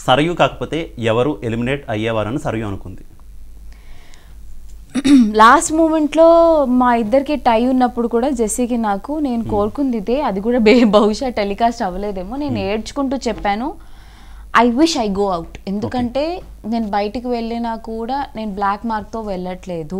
సరయు కాకపోతే ఎవరు ఎలిమినేట్ అయ్యేవారని సరయు అనుకుంది లాస్ట్ మూమెంట్లో మా ఇద్దరికి టై ఉన్నప్పుడు కూడా జెస్సీకి నాకు నేను కోరుకుంది ఇదే అది కూడా బే బహుశా టెలికాస్ట్ అవ్వలేదేమో నేను ఏడ్చుకుంటూ చెప్పాను I wish I go out ఎందుకంటే నేను బయటికి వెళ్ళినా కూడా నేను బ్లాక్ మార్క్తో వెళ్ళట్లేదు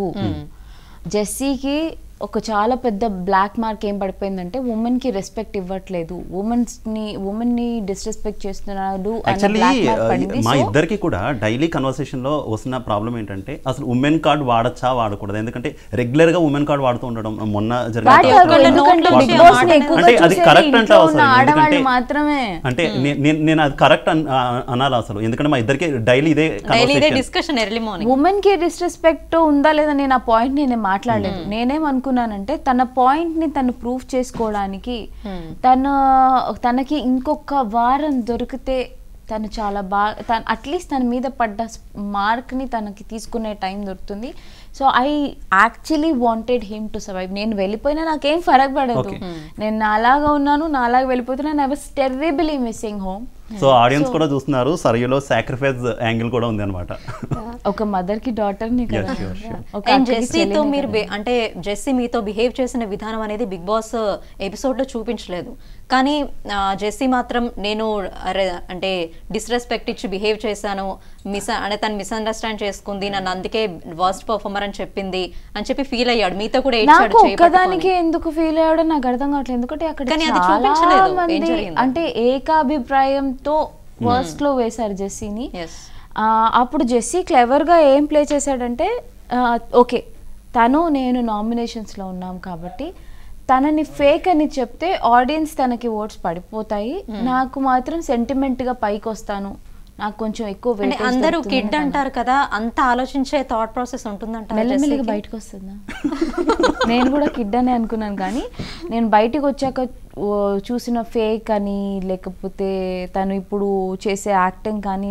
జెస్సీకి ఒక చాలా పెద్ద బ్లాక్ మార్క్ ఏం పడిపోయిందంటే ఉమెన్కి రెస్పెక్ట్ ఇవ్వట్లేదు ఉమెన్స్ని ఉమెన్ని డిస్రెస్పెక్ట్ చేస్తున్నాడు అన్న యాక్చువల్లీ బ్లాక్ మార్క్ పడింది మా సో ఇద్దరికి కూడా డైలీ కన్వర్సేషన్ లో వస్తున్న ప్రాబ్లం ఏంటంటే అసలు ఉమెన్ కార్డ్ వాడచ్చా వాడకూడదు ఎందుకంటే రెగ్యులర్ గా ఉమెన్ కార్డ్ వాడుతూ ఉండడం మొన్న వాడతారు. జరిగిన ఎందుకంటే వాడతారు. బిగ్ బాస్ ని ఎక్కువగా అంటే అది చూసేది కరెక్ట్ ఇంట్లో అంటావు ఉన్న అసలు ఆడవాళ్ళు ఎందుకంటే మాత్రమే అంటే నే- నేను నేను అది కరెక్ట్ అనాలి అసలు ఎందుకంటే మా ఇద్దరికి డైలీ ఇదే డైలీ ఇదే conversation. Discussion early morning women కి డిస్రెస్పెక్ట్ ఉందా లేదా నేను ఆ పాయింట్ నేనే మాట్లాడలేదు నేనేమనుకున్నానంటే తన పాయింట్ ని తను ప్రూవ్ చేసుకోవడానికి తన తనకి ఇంకొక వారం దొరికితే తను చాలా బాగా తను అట్లీస్ట్ తన మీద పడ్డ మార్క్ ని తనకి తీసుకునే టైం దొరుకుతుంది so I actually wanted him to survive నేను వెళ్ళిపోయినా నాకేం ఫరక్ పడదు Okay. నేను నాలాగా ఉన్నాను నాలాగా వెళ్ళిపోతున్నాను I was terribly missing home so audience కూడా చూస్తున్నారు సరయులో సాక్రిఫైస్ యాంగిల్ కూడా ఉంది అనమాట ఒక మదర్ కి డాటర్ ని కదా Yes, sure, sure. ఒక అండ్ అక్కకి జెస్సీతో చెల్లిని మీరు కదా. బే- అంటే జెస్సీ మీతో బిహేవ్ చేసిన విధానం అనేది బిగ్ బాస్ ఎపిసోడ్ లో చూపించలేదు కానీ ఆ, జెస్సీ మాత్రం నేను అరే అంటే డిస్రెస్పెక్ట్ ఇచ్చి బిహేవ్ చేశాను మిస్ అంటే తను మిస్అండర్స్టాండ్ చేసుకుంది నన్ను అందుకే వర్స్ట్ పర్ఫార్మర్ అని చెప్పింది అని చెప్పి ఫీల్ అయ్యాడు మీతో కూడా ఏడ్చాడు నాకు చేయి ఒక్కదానికి పట్టుకొని. ఎందుకు ఫీల్ అయ్యాడో నాకు అర్థం కావట్లేదు ఎందుకంటే అక్కడ కానీ అది చాలా చూపించలేదు. ఏం మంది జరిగిందో. అంటే ఏకాభిప్రాయంతో వర్స్ట్ లో వేశారు జెస్సీని Yes. ఆ, అప్పుడు జెస్సీ క్లెవర్ గా ఏం ప్లే చేశాడంటే ఓకే తను నేను నామినేషన్స్ లో ఉన్నాం కాబట్టి తనని ఫేక్ అని చెప్తే ఆడియన్స్ తనకి ఓట్స్ పడిపోతాయి నాకు మాత్రం సెంటిమెంట్ గా పైకి వస్తాను నాకు కొంచెం ఎక్కువ అంటే weightage అందరూ దొరుకుతుందని కిడ్ తన- అంటారు కదా అంత ఆలోచించే థాట్ ప్రాసెస్ ఉంటుందంటారా మెల్లమెల్లగా జెస్సీకి? బయటకు వస్తుందా నేను కూడా కిడ్ అని అనుకున్నాను కానీ నేను బయటికి వచ్చాక ఓ, చూసిన ఫేక్ అని లేకపోతే తను ఇప్పుడు చేసే యాక్టింగ్ కానీ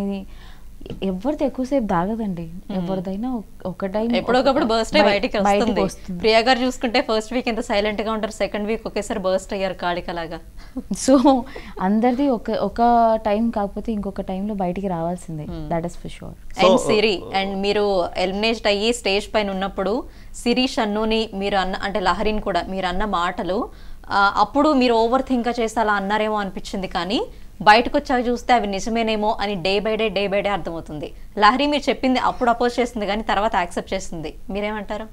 ఎవరిది ఎక్కువసేపు దాగదండి ఎవరిదైనా ఒక- ఒక టైం ఎప్పుడొకప్పుడు బర్త్డే బయ- బయటికి బయటికి వస్తుంది వస్తుంది ప్రియా గారు చూసుకుంటే ఫస్ట్ వీక్ ఎంత సైలెంట్ గా ఉంటారు సెకండ్ వీక్ ఒకేసారి బర్స్ట్ అయ్యారు కాళికలాగా సో అందరిది ఒక ఒక టైం కాకపోతే ఇంకొక టైంలో బయటికి రావాల్సిందే that is for sure and Siri and మీరు ఎలిమినేట్ అయ్యి స్టేజ్ పైన ఉన్నప్పుడు సిరి షన్నుని మీరు అన్న అంటే లహరిని కూడా మీరు అన్న మాటలు ఆ, అప్పుడు మీరు ఓవర్ థింక్ చేస్తే అలా అన్నారేమో అనిపించింది కానీ బయటకు వచ్చాక చూస్తే అవి నిజమేనేమో అని day by day day by day అర్థమవుతుంది లహరి మీరు చెప్పింది అప్పుడు అపోజ్ చేస్తుంది కానీ తర్వాత యాక్సెప్ట్ చేస్తుంది మీరేమంటారు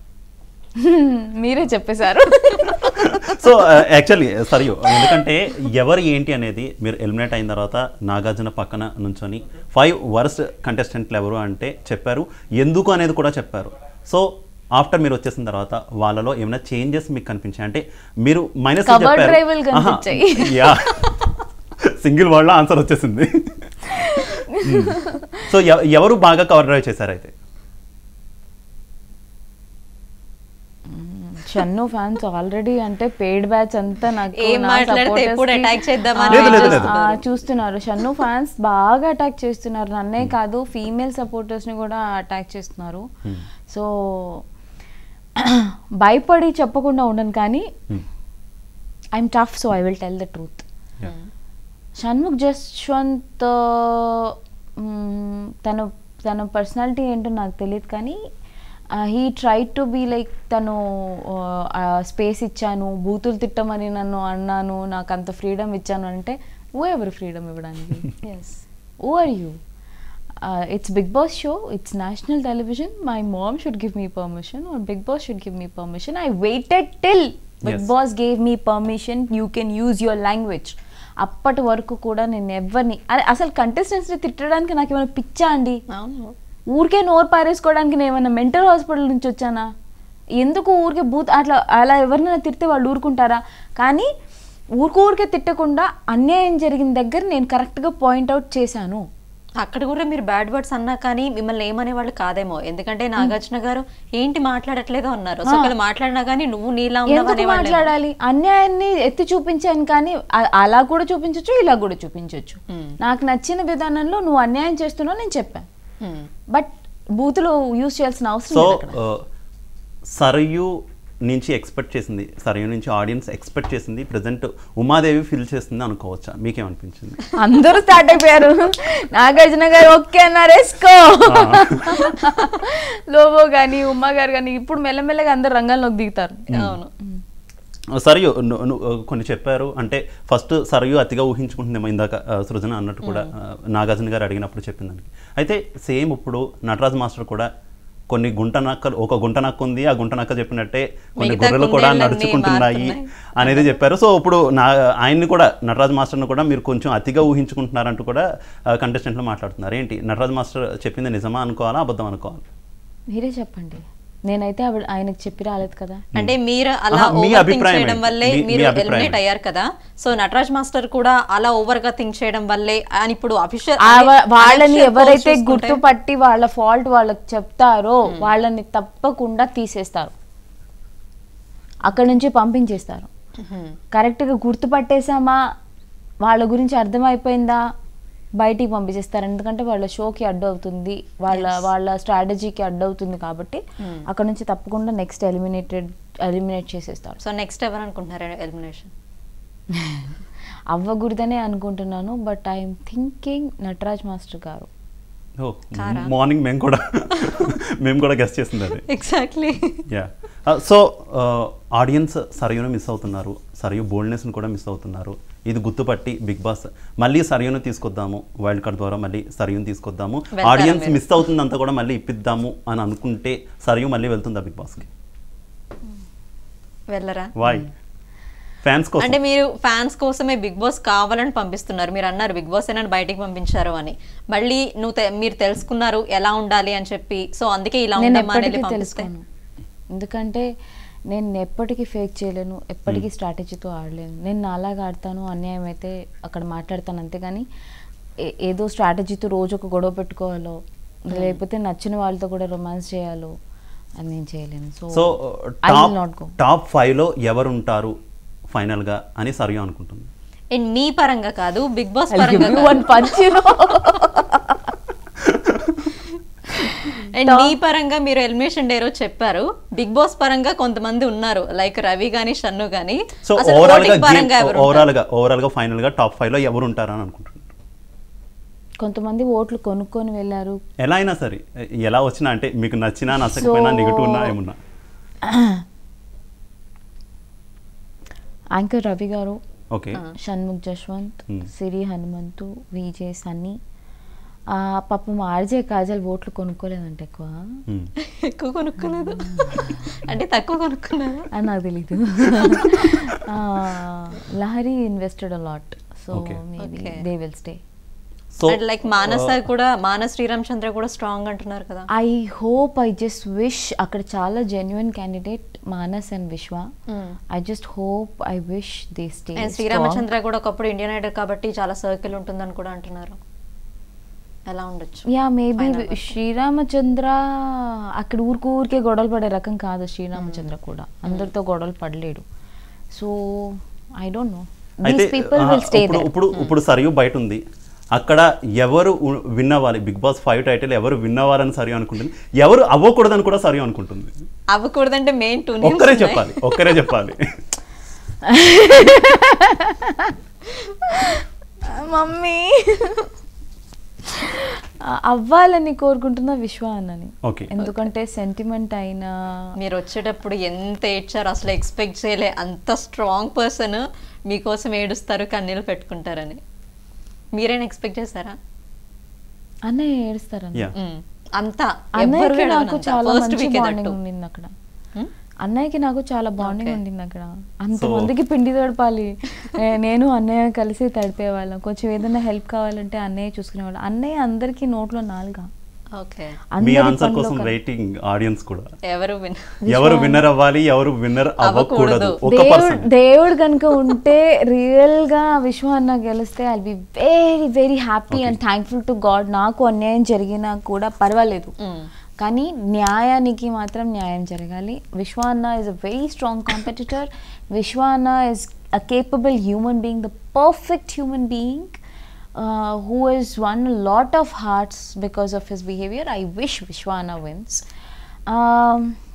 మీరే చెప్పేశారు సో యాక్చువల్లీ సరియు ఎందుకంటే ఎవరు ఏంటి అనేది మీరు ఎలిమినేట్ అయిన తర్వాత నాగార్జున పక్కన నుంచొని ఫైవ్ వర్స్ట్ కంటెస్టెంట్లు ఎవరు అంటే చెప్పారు ఎందుకు అనేది కూడా చెప్పారు సో ఆఫ్టర్ మీరు వచ్చేసిన తర్వాత వాళ్ళలో ఏమైనా చేంజెస్ మీకు కనిపించాయి అంటే మీరు మైనస్ Covered rival కనిపించాయి. యా సింగిల్ వర్డ్లో ఆన్సర్ వచ్చేసింది సో ఎవరు బాగా కవర్ డ్రైవ్ చేశారు అయితే షన్ను ఫ్యాన్స్ ఆల్రెడీ అంటే పెయిడ్ బ్యాచ్ అంతా నాకు ఏం నా మాట్లాడితే supporters ఎప్పుడు కి, attack చేద్దామా ఆ, లేదు, లేదు, లేదు. ఆ, చూస్తున్నారు షన్ను ఫ్యాన్స్ బాగా అటాక్ చేస్తున్నారు నన్నే కాదు ఫీమేల్ సపోర్టర్స్ ని కూడా అటాక్ చేస్తున్నారు సో భయపడి చెప్పకుండా ఉండను కానీ I'm tough so I will tell the truth Yeah. Shanmukh Jaswanth మ్, తన తన పర్సనాలిటీ ఏంటో నాకు తెలియదు కానీ he try to be like తను స్పేస్ ఇచ్చాను బూతులు తిట్టమని నన్ను అన్నాను నాకు అంత ఫ్రీడమ్ ఇచ్చాను అంటే ఓ ఎవరు ఫ్రీడమ్ ఇవ్వడానికి oh are you it's Bigg Boss show it's national television my mom should give me permission or Bigg Boss should give me permission I waited till Bigg Yes. Boss gave me permission you can use your language అప్పటి వరకు కూడా నేను ఎవరిని అరే అసలు కంటెస్టెంట్స్ని తిట్టడానికి నాకు ఏమైనా పిచ్చా అండి అవును ఊరికే నోరు పారేసుకోవడానికి నేను ఏమైనా మెంటల్ హాస్పిటల్ నుంచి వచ్చానా ఎందుకు ఊరికే బూత్ అట్లా అలా ఎవరినైనా తిడితే వాళ్ళు ఊరుకుంటారా కానీ ఊరికే ఊరికే తిట్టకుండా అన్యాయం జరిగిన దగ్గర నేను కరెక్ట్గా పాయింట్అవుట్ చేశాను అక్కడ కూడా మీరు బ్యాడ్ వర్డ్స్ అన్నా కానీ మిమ్మల్ని ఏమనే వాళ్ళు కాదేమో ఎందుకంటే నాగార్జున గారు ఏంటి మాట్లాడట్లేదో అన్నారు సో ఒకవేళ మాట్లాడినా కానీ నువ్వు నీలా ఉన్నావు ఎందుకు అనేవాళ్ళేమో. మాట్లాడాలి అన్యాయాన్ని ఎత్తి చూపించాను కానీ అ- అలా కూడా చూపించవచ్చు ఇలా కూడా చూపించవచ్చు నాకు నచ్చిన విధానంలో నువ్వు అన్యాయం చేస్తున్నావు నేను చెప్పాను Hmm. బట్ బూతులో యూజ్ చేయాల్సిన అవసరం సో లేదు అక్కడ. సరయు నుంచి ఎక్స్పెక్ట్ చేసింది సరియు నుంచి ఆడియన్స్ ఎక్స్పెక్ట్ చేసింది ప్రజెంట్ ఉమాదేవి ఫిల్ చేసింది అనుకోవచ్చా మీకేమనిపించింది అందరూ స్టార్ట్ అయిపోయారు నాగార్జున గారు ఓకే అన్నారు ఎస్కో లోబో కానీ ఉమ్మ గారు కానీ ఇప్పుడు మెల్లమెల్లగా అందరు రంగంలోకి దిగుతారు అవును సరియు ను- ను- కొన్ని చెప్పారు అంటే ఫస్ట్ సరియు అతిగా ఊహించుకుంటుందేమో ఇందాక ఆ, సృజన అన్నట్టు కూడా ఆ, నాగార్జున గారు అడిగినప్పుడు చెప్పిందానికి అయితే సేమ్ ఇప్పుడు నటరాజ్ మాస్టర్ కూడా కొన్ని గుంట నక్కలు ఒక గుంట నక్క ఉంది ఆ గుంట నక్క చెప్పినట్టే కొన్ని మిగతా గొర్రెలు కూడా కుందేళ్ళన్నీ నడుచుకుంటున్నాయి మారుతున్నాయి. అనేది చెప్పారు సో ఇప్పుడు నా ఆయన్ని కూడా నటరాజ్ మాస్టర్ని కూడా మీరు కొంచెం అతిగా ఊహించుకుంటున్నారంటూ కూడా కంటెస్టెంట్లు మాట్లాడుతున్నారు ఏంటి నటరాజ్ మాస్టర్ చెప్పింది నిజమా అనుకోవాలా అబద్ధం అనుకోవాలి మీరే చెప్పండి నేనైతే ఆవిడ ఆయనకు చెప్పి రాలేదు కదా అంటే మీరు అలా ఆహా, మీ ఓవర్ థింక్ అభిప్రాయం చేయడం ఏంటి? వల్లే మీ- మీ మీరు అభిప్రాయం ఎలిమినేట్ ఏంటి? అయ్యారు కదా సో నటరాజ్ మాస్టర్ కూడా అలా ఓవర్ గా థింక్ చేయడం వల్లే ఆయన ఇప్పుడు అఫీషియల్ ఆ వా- వాళ్ళని ఎవరైతే గుర్తుపట్టి వాళ్ళ ఫాల్ట్ వాళ్ళకి చెప్తారో వాళ్ళని తప్పకుండా తీసేస్తారు అక్కడ నుంచి పంపించేస్తారు కరెక్ట్గా గుర్తుపట్టేసామా వాళ్ళ గురించి అర్థమైపోయిందా బయటికి పంపించేస్తారు ఎందుకంటే వాళ్ళ షోకి అడ్డు అవుతుంది వాళ్ళ వాళ్ళ స్ట్రాటజీకి అడ్డు అవుతుంది కాబట్టి అక్కడ నుంచి తప్పకుండా నెక్స్ట్ ఎలిమినేటెడ్ ఎలిమినేట్ చేసేస్తారు సో నెక్స్ట్ ఎవరు అనుకుంటున్నారు ఎలిమినేషన్ అవ్వకూడదనే అనుకుంటున్నాను but I'm thinking Nataraj master గారు ఓ మార్నింగ్ మేము కూడా మేము కూడా గెస్ట్ చేసింది అది ఎగ్జాక్ట్లీ యా సో ఆడియన్స్ సరయును మిస్ అవుతున్నారు సరియు బోల్డ్నెస్ని కూడా మిస్ అవుతున్నారు ఇది గుర్తుపట్టి బిగ్ బాస్ మళ్ళీ సరయును తీసుకొద్దాము వైల్డ్ కార్డ్ ద్వారా మళ్ళీ సరయును తీసుకొద్దాము వెళ్తారా ఆడియన్స్ మీరు? మిస్ అవుతుందంతా కూడా మళ్ళీ ఇప్పిద్దాము అని అనుకుంటే సరియు మళ్ళీ వెళ్తుందా బిగ్ బాస్కి వెళ్ళరా వాయ్ ఫ్యాన్స్ కోసం అంటే మీరు ఫ్యాన్స్ కోసమే బిగ్ బాస్ కావాలని పంపిస్తున్నారు మీరు అన్నారు బిగ్ బాస్ నన్ను బయటికి పంపించారు అని మళ్ళీ నువ్వు తె- మీరు తెలుసుకున్నారు ఎలా ఉండాలి అని చెప్పి సో అందుకే ఇలా నేను ఉండమ్మా అని ఎప్పటికీ వెళ్ళి పంపిస్తే తెలుసుకోను ఎందుకంటే నేను ఎప్పటికీ ఫేక్ చేయలేను ఎప్పటికీ స్ట్రాటజీతో ఆడలేను నేను నాలాగా ఆడతాను అన్యాయం అయితే అక్కడ మాట్లాడతాను అంతేగాని ఏ- ఏదో స్ట్రాటజీతో రోజు ఒక గొడవ పెట్టుకోవాలో లేకపోతే నచ్చిన వాళ్ళతో కూడా రొమాన్స్ చేయాలో అది నేను చేయలేను so so I top will not go top ఫైవ్లో ఎవరు ఉంటారు ఫైనల్గా అని సరియు అనుకుంటుంది అండ్ మీ పరంగా కాదు బిగ్ బాస్ పరంగా కాదు. వన్ పంచ్ అండ్ మీ పరంగా మీరు ఎలిమినేషన్ డే రోజు చెప్పారు బిగ్ బాస్ పరంగా కొంతమంది ఉన్నారు లైక్ రవి గాని షన్ను గాని సో అసలు ఓవరాల్ గా voting పరంగా ఎవరు ఉంటారు? ఓవరాల్ గా ఓవరాల్ గా ఫైనల్ గా టాప్ ఫైవ్ లో ఎవరు ఉంటారని అనుకుంటున్నారు కొంతమంది ఓట్లు కొనుక్కొని వెళ్ళారు ఎలా అయినా సరే ఎలా వచ్చినా అంటే మీకు నచ్చినా నచ్చకపోయినా So- నెగిటివ్ ఉన్నా ఏమున్నా యాంకర్ రవి గారు ఓకే షణ్ముఖ్ జశ్వంత్ Hmm. సిరి హనుమంతు విజయ్ సన్నీ ఆ, పాపం ఆర్జే కాజల్ ఓట్లు కొనుక్కోలేదంట ఎక్కువ ఎక్కువ కొనుక్కోలేదు అంటే తక్కువ కొనుక్కున్నారు అని నాకు తెలీదు ఆ, Lahari invested a lot so Okay. Maybe Okay. They will stay so and like Manas sir కూడా మానస్ శ్రీరామచంద్ర కూడా స్ట్రాంగ్ అంటున్నారు కదా I hope I just wish అక్కడ చాలా genuine candidate Manas and Vishwa I just hope I wish they stay and Sreeramachandra కూడా ఒకప్పుడు ఇండియన్ ఐడల్ కాబట్టి చాలా సర్కిల్ ఉంటుందని కూడా అంటున్నారు ఎలా ఉండొచ్చు యా మేబీ Final వరకు. శ్రీరామచంద్ర అక్కడ ఊరికి ఊరికే గొడవలు పడే రకం కాదు శ్రీరామచంద్ర కూడా అందరితో గొడవలు పడలేడు సో ఐ డోంట్ నో అయితే these people ah, will stay ఇప్పుడు ఇప్పుడు ఇప్పుడు సరియు బయట ఉంది అక్కడ ఎవరు విన్ అవ్వాలి బిగ్ బాస్ ఫైవ్ టైటిల్ ఎవరు విన్ అవ్వాలని సరియు అనుకుంటుంది ఎవరు అవ్వకూడదని కూడా సరియు అనుకుంటుంది అవ్వకూడదంటే మెయిన్ టూ ఒక్కరే చెప్పాలి ఒక్కరే చెప్పాలి మమ్మీ అవ్వాలని కోరుకుంటున్నా విశ్వ అన్నని Okay. ఎందుకంటే సెంటిమెంట్ అయినా మీరు వచ్చేటప్పుడు ఎంత ఏడ్చారు అసలు ఎక్స్పెక్ట్ చేయలే అంత స్ట్రాంగ్ పర్సన్ మీకోసం ఏడుస్తారు కన్నీళ్ళు పెట్టుకుంటారని మీరేనా ఎక్స్పెక్ట్ చేశారా అన్నయ్య ఏడుస్తారన్న యా మ్మ్. అంతా అన్నయ్యకి నాకు చాలా ఫస్ట్ మంచి వీక్ బాండింగ్ ఉండింది అక్కడ అన్నయ్యకి నాకు చాలా బాండింగ్ Okay. ఉండింది అక్కడ అంతమందికి పిండి తడపాలి ఏ- నేను అన్నయ్య కలిసి తడిపేవాళ్ళం కొంచెం ఏదైనా హెల్ప్ కావాలంటే అన్నయ్య చూసుకునేవాళ్ళం అన్నయ్య అందరికీ నోట్లో నాలుగా ఓకే మీ అందరి ఆన్సర్ పనిలో కోసం కలి- వెయిటింగ్ ఆడియన్స్ కూడా ఎవరు విన్ ఎవరు విన్నర్ అవ్వాలి ఎవరు విన్నర్ అవ్వకూడదు అవ్వకూడదు. ఒక దేవుడు పర్సన్ దేవుడు కనుక ఉంటే రియల్ గా విశ్వ అన్న గెలిస్తే I be very very happy and thankful to God నాకు అన్యాయం జరిగినా కూడా పర్వాలేదు కానీ న్యాయానికి మాత్రం న్యాయం జరగాలి విశ్వ అన్న is a very strong competitor Vishwa అన్న is a capable human being the perfect human being who has won a lot of hearts because of his behavior. I wish Vishwana wins. Um,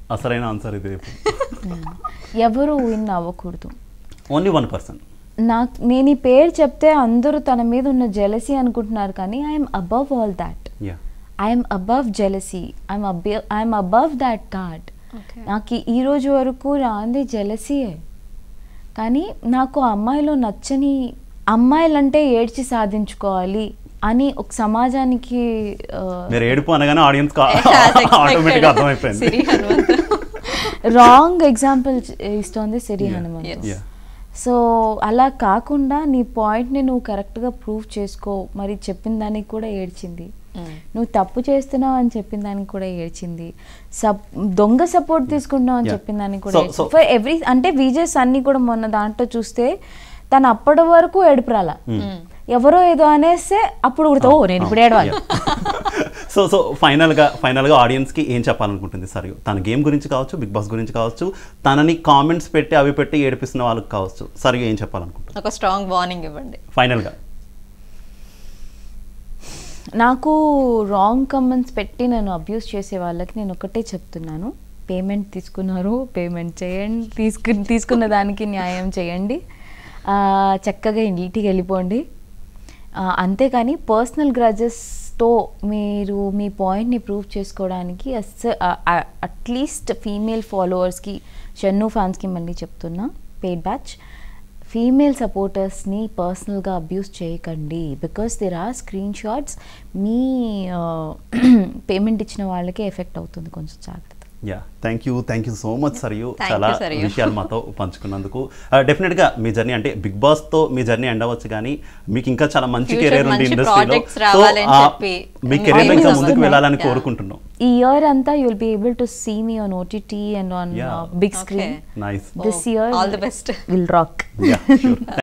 అసలైన ఆన్సర్ ఇది ఎవరు win అవ్వకూడదు only one person నాకు నేను ఈ పేరు చెప్తే అందరూ తన మీద ఉన్న జెలసీ అనుకుంటున్నారు కానీ I'm above all that yeah I'm above jealousy I'm ab I'm above that thought Okay. నాకు ఈ- ఈ రోజు వరకు రాంది జెలసీయే కానీ నాకు ఆ అమ్మాయిలో నచ్చని అమ్మాయిలంటే ఏడ్చి సాధించుకోవాలి అని ఒక సమాజానికి ఆ, మీరు ఏడుపు అనగానే ఆడియన్స్ As expected. ఆటోమేటిక్గా అర్థమైపోయింది సిరి హనుమంత్ రాంగ్ ఎగ్జాంపుల్ ఇస్తోంది Siri Hanumanth Yes. Yeah. So అలా కాకుండా నీ పాయింట్ని నువ్వు కరెక్ట్గా ప్రూవ్ చేసుకో మరి చెప్పిన దానికి కూడా ఏడ్చింది నువ్వు తప్పు చేస్తున్నావు అని చెప్పిన దానికి కూడా ఏడ్చింది సప్ దొంగ సపోర్ట్ తీసుకుంటున్నావు అని Yeah. చెప్పిన దానికి So- కూడా so- ఫర్ ఎవ్రీ అంటే విజయస్ అన్ని కూడా మొన్న దాంట్లో చూస్తే తను అప్పటి వరకు ఏడుపురాల ఎవరో ఏదో అనేస్తే అప్పుడు కూడా ఓ నేను ఇప్పుడు ఏడవాలి సో సో ఫైనల్గా ఫైనల్గా ఆడియన్స్కి ఏం చెప్పాలనుకుంటుంది సరే తన గేమ్ గురించి కావచ్చు బిగ్ బాస్ గురించి కావచ్చు తనని కామెంట్స్ పెట్టి అవి పెట్టి ఏడిపిస్తున్న వాళ్ళకి కావచ్చు సరే ఏం చెప్పాలనుకుంటుంది ఒక స్ట్రాంగ్ వార్నింగ్ ఇవ్వండి ఫైనల్గా నాకు రాంగ్ కమెంట్స్ పెట్టి నన్ను అబ్యూస్ చేసే వాళ్ళకి నేను ఒకటే చెప్తున్నాను పేమెంట్ తీసుకున్నారు పేమెంట్ చేయండి తీసుకు తీసుకున్న దానికి న్యాయం చేయండి ఆ, చక్కగా ఇంటికి వెళ్ళిపోండి ఆ, అంతేకాని పర్సనల్ గ్రజెస్తో మీరు మీ పాయింట్ని ప్రూవ్ చేసుకోవడానికి అట్లీస్ట్ ఫీమేల్ ఫాలోవర్స్కి షన్ను ఫ్యాన్స్కి మళ్ళీ చెప్తున్నా పెయిడ్ బ్యాచ్ ఫీమేల్ సపోర్టర్స్ని పర్సనల్గా అబ్యూస్ చేయకండి because there are screenshots మీ పేమెంట్ ఇచ్చిన వాళ్ళకే ఎఫెక్ట్ అవుతుంది కొంచెం జాగ్రత్త yeah thank you thank you so much Saryu Thank చాలా you, Saryu. విషయాలు మాతో పంచుకున్నందుకు డెఫినెట్గా మీ జర్నీ అంటే బిగ్ బాస్తో మీ జర్నీ ఎండ్ అవ్వచ్చు కానీ మీకు ఇంకా చాలా మంచి Future కెరీర్ ఉంది మంచి ఇండస్ట్రీలో projects రావాలని చెప్పి మీ కెరీర్ Always ఇంకా ముందుకు వస్తున్నాయి. వెళ్ళాలని Yeah. కోరుకుంటున్నాం ఈ ఇయర్ అంతా you'll be able to see me on OTT and on Yeah. Big screen nice this year all the best will rock yeah sure